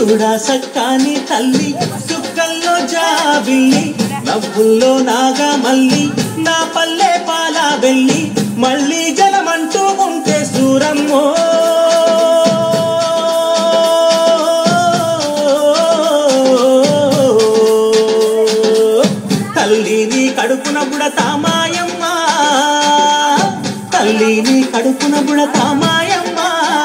చూడా సక్కాని తల్లి చుక్కల్లో జాబిల్లి నవ్వుల్లో నాగా మల్లి నా పల్లె పాల వెళ్ళి మళ్ళీ జనమంటూ ఉంటే సూరమ్మో తల్లి నీ కడుపున బుడతా మాయమ్మ తల్లి నీ కడుపున బుడతా మాయమ్మ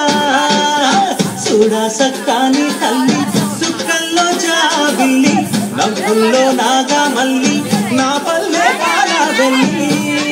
చూడా సక్కాని తల్లి సుక్కల్లో జాబిల్లి నవ్వుల్లో నాగా మల్లి నా పల్లె పాల వెళ్ళి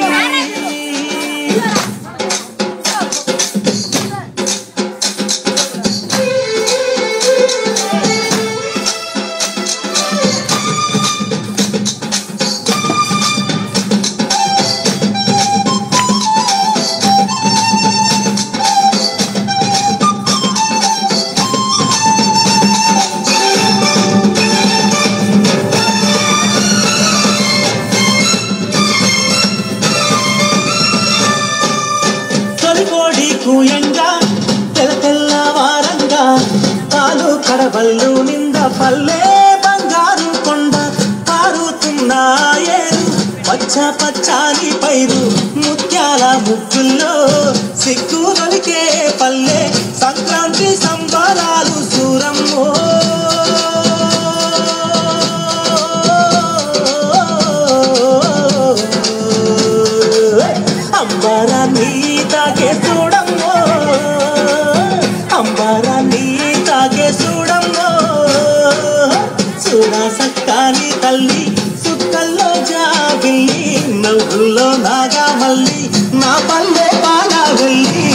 తొలికోడి కూయంగా తెల్ల తెల్ల వారంగా పాలు కడవళ్ళు నింద పల్లె బంగారు కొండ పారుతున్నాయేరు పచ్చ పచ్చాని పైరు ముత్యాల ముగ్గుల్లో సిగ్గు దొరికే పల్లె సంక్రాంతి సంబరాలు సూరమ్మో అంబారా నీ తాకే చూడమ్మో అంబారా నీ తాకే చూడమ్మో చూడా సక్కాని తల్లి సుక్కల్లో జాబిల్లి నవ్వుల్లో నాగా మల్లి నా పల్లె పాల వెళ్ళి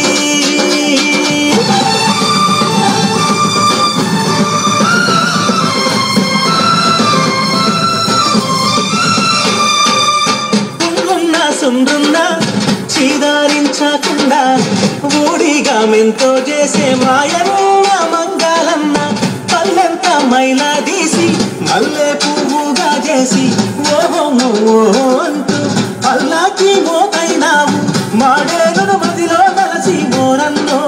ఉండున్న సుండ్రున్న చీదారించకుండా ఊడిగా మెంతో చేసే మాయన్న మంగాలన్న పల్లెంత మైలా తీసి మల్లె పువ్వుగా చేసి ఓహో ఓహో అంటూ పల్లాకి మోకైనావు మాడేరును మదిలో కలిసి మోరన్నో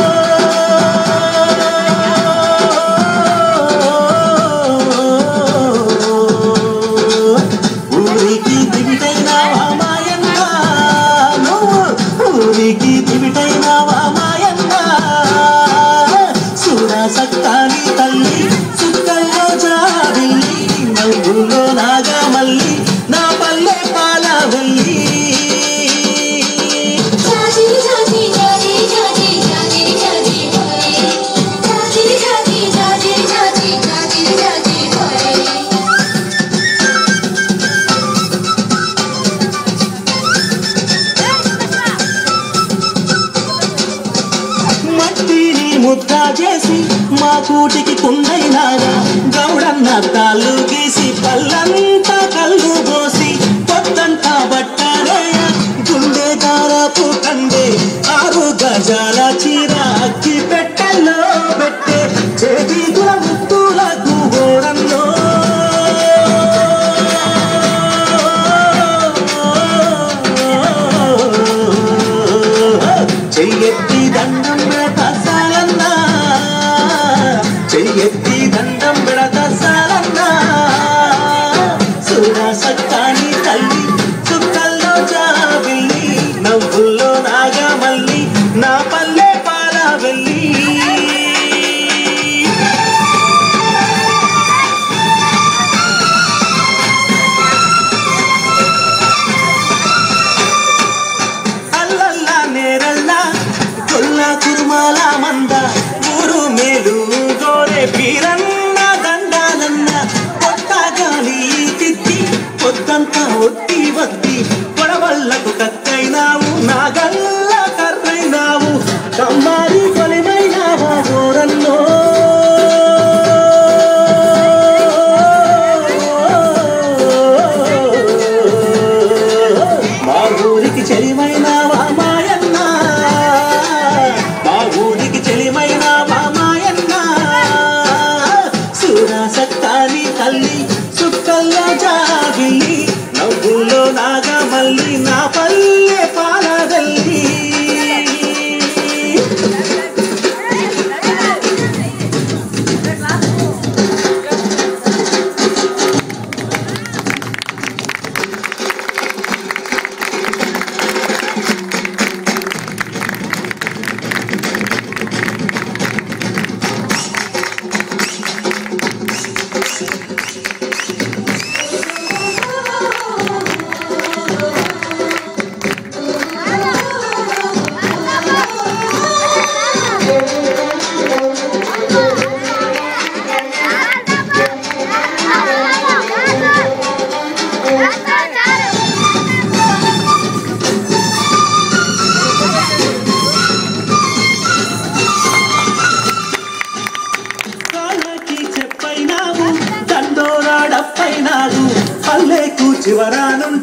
ఊరికి దివిటైనావా మాయన్న నువ్వు ఊరికి దివిటైనావా మాయన్న చూడా సక్కాని తల్లి చుక్కల్లో జాబిల్లి నవ్వుల్లో నాగా మల్లి నా పల్లె పాల వెళ్ళి జాజి జాజి జాజి జాజి జాజి జాజి హోయ్ జాజి జాజి జాజి జాజి జాజి జాజి హోయ్ మట్టిని ముద్ద చేసి మా కూటికి కుండైనారా గౌడన్న తాళ్ళు గీసి పల్లంతా కళ్ళు పోసి పొద్దంతా బట్టరేయ గుండె దారపు కండే ఆరు గజాల చీర అక్కి పెట్టెల్లో పెట్టే చేతి గుల ముత్తులకు గోడన్నో చెయ్యెత్తి దండం పెడత సాలన్నా చెయ్యెత్తి దండం పెడత సాలన్నా చూడా సక్కాని తల్లి చుక్కల్లో జాబిల్లి నవ్వుల్లో నాగా మల్లి నా పల్లె పాల వెళ్ళి అల్లల్లా నేరల్లా కొల్ల కురుమాల మంద ఊరు మేలు గోరే పీరన్న దండాలన్న కొత్త గాలి తిత్తి పొద్దంతా ఒట్టి వత్తి కొడవళ్ళకు కత్తైనావు నాగల్ల కర్రైనావు కమ్మారి కొలిమైనావా ఓరన్నో మా ఊరికి చెలిమైనావా మాయన్న మా ఊరికి చెలిమైనావా మాయన్న సూరా సక్కాని తల్లి చుక్కల్లో జాబిల్లి నవ్వుల్లో నాగా మల్లి నా పల్లె పాలదల్లి శివరానుండి